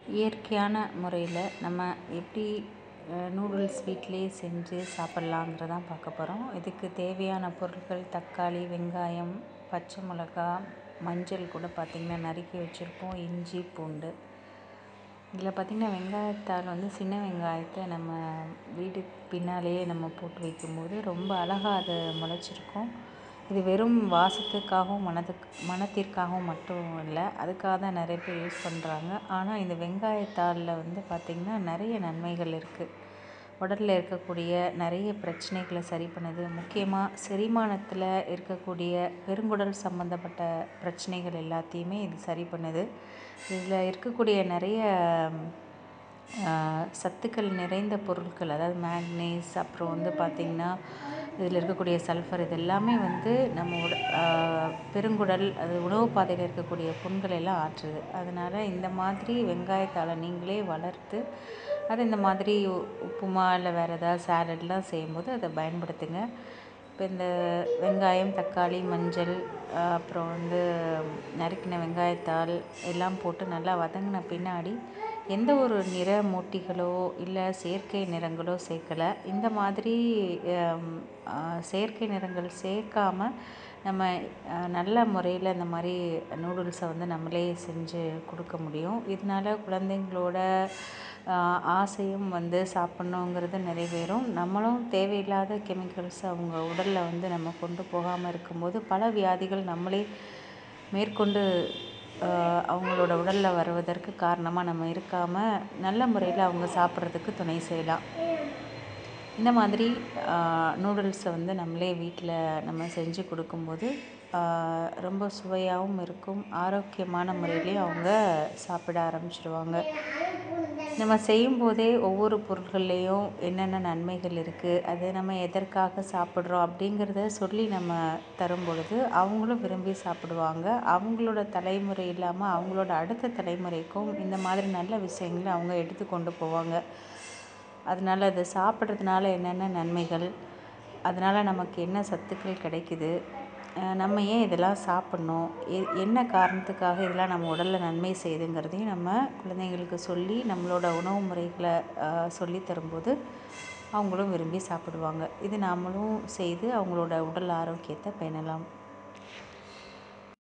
இயற்கையான முறையில் நம்ம எப்படி நூடுல்ஸ் வீட்டிலேயே செஞ்சு சாப்பிட்லாங்கிறதான் பார்க்க போகிறோம் இதுக்கு தேவையான பொருட்கள் தக்காளி வெங்காயம் பச்சை மிளகா மஞ்சள் கூட பார்த்திங்கன்னா நறுக்கி வச்சுருப்போம் இஞ்சி பூண்டு இதில் பார்த்திங்கன்னா வெங்காயத்தால் வந்து சின்ன வெங்காயத்தை நம்ம வீடு பின்னாலேயே நம்ம போட்டு வைக்கும்போது ரொம்ப அழகாக அது முளைச்சிருக்கும் இது வெறும் வாசத்துக்காகவும் மனதுக்கு மணத்திற்காகவும் மட்டும் இல்லை அதுக்காக தான் நிறைய பேர் யூஸ் பண்ணுறாங்க ஆனால் இந்த வெங்காயத்தாளில் வந்து பார்த்திங்கன்னா நிறைய நன்மைகள் இருக்குது உடலில் இருக்கக்கூடிய நிறைய பிரச்சனைகளை சரி பண்ணுது முக்கியமாக செரிமானத்தில் இருக்கக்கூடிய பெருங்குடல் சம்மந்தப்பட்ட பிரச்சனைகள் எல்லாத்தையுமே இது சரி பண்ணுது இதில் இருக்கக்கூடிய நிறைய சத்துக்கள் நிறைந்த பொருட்கள் அதாவது மேக்னீஸ் அப்புறம் வந்து பார்த்திங்கன்னா இதில் இருக்கக்கூடிய சல்ஃபர் இது எல்லாமே வந்து நம்ம உட பெருங்குடல் அது உணவு பாதையில் இருக்கக்கூடிய புண்களை எல்லாம் ஆற்றுது அதனால் இந்த மாதிரி வெங்காயத்தாளை நீங்களே வளர்த்து அது இந்த மாதிரி உப்புமா இல்லை வேறு ஏதாவது சேலட்லாம் செய்யும்போது அதை பயன்படுத்துங்க இப்போ இந்த வெங்காயம் தக்காளி மஞ்சள் அப்புறம் வந்து நறுக்கின வெங்காயத்தாள் எல்லாம் போட்டு நல்லா வதங்கின பின்னாடி எந்த ஒரு நிற மூட்டிகளோ இல்லை செயற்கை நிறங்களோ சேர்க்கலை இந்த மாதிரி செயற்கை நிறங்கள் சேர்க்காம நம்ம நல்ல முறையில் இந்த மாதிரி நூடுல்ஸை வந்து நம்மளே செஞ்சு கொடுக்க முடியும் இதனால் குழந்தைங்களோட ஆசையும் வந்து சாப்பிட்ணுங்கிறது நிறைவேறும் நம்மளும் தேவையில்லாத கெமிக்கல்ஸ் அவங்க உடலில் வந்து நம்ம கொண்டு போகாமல் இருக்கும்போது பல வியாதிகள் நம்மளே மேற்கொண்டு அவங்களோட உடலில் வருவதற்கு காரணமாக நம்ம இருக்காமல் நல்ல முறையில் அவங்க சாப்பிட்றதுக்கு துணை செய்யலாம் இந்த மாதிரி நூடுல்ஸை வந்து நம்மளே வீட்டில் நம்ம செஞ்சு கொடுக்கும்போது ரொம்ப சுவையாகவும் இருக்கும் ஆரோக்கியமான முறையிலையும் அவங்க சாப்பிட ஆரம்பிச்சிடுவாங்க நம்ம செய்யும்போதே ஒவ்வொரு பொருட்கள்லேயும் என்னென்ன நன்மைகள் இருக்குது அதை நம்ம எதற்காக சாப்பிட்றோம் அப்படிங்கிறத சொல்லி நம்ம தரும் பொழுது அவங்களும் விரும்பி சாப்பிடுவாங்க அவங்களோட தலைமுறை இல்லாமல் அவங்களோட அடுத்த தலைமுறைக்கும் இந்த மாதிரி நல்ல விஷயங்களை அவங்க எடுத்து கொண்டு போவாங்க அதனால் அதை சாப்பிட்றதுனால என்னென்ன நன்மைகள் அதனால் நமக்கு என்ன சத்துக்கள் கிடைக்குது நம்ம ஏன் இதெல்லாம் சாப்பிட்ணும் எ என்ன காரணத்துக்காக இதெல்லாம் நம்ம உடலில் நன்மை செய்யுதுங்கிறதையும் நம்ம குழந்தைங்களுக்கு சொல்லி நம்மளோட உணவு முறைகளை சொல்லி தரும்போது அவங்களும் விரும்பி சாப்பிடுவாங்க இது நாமளும் செய்து அவங்களோட உடல் ஆரோக்கியத்தை பேணலாம்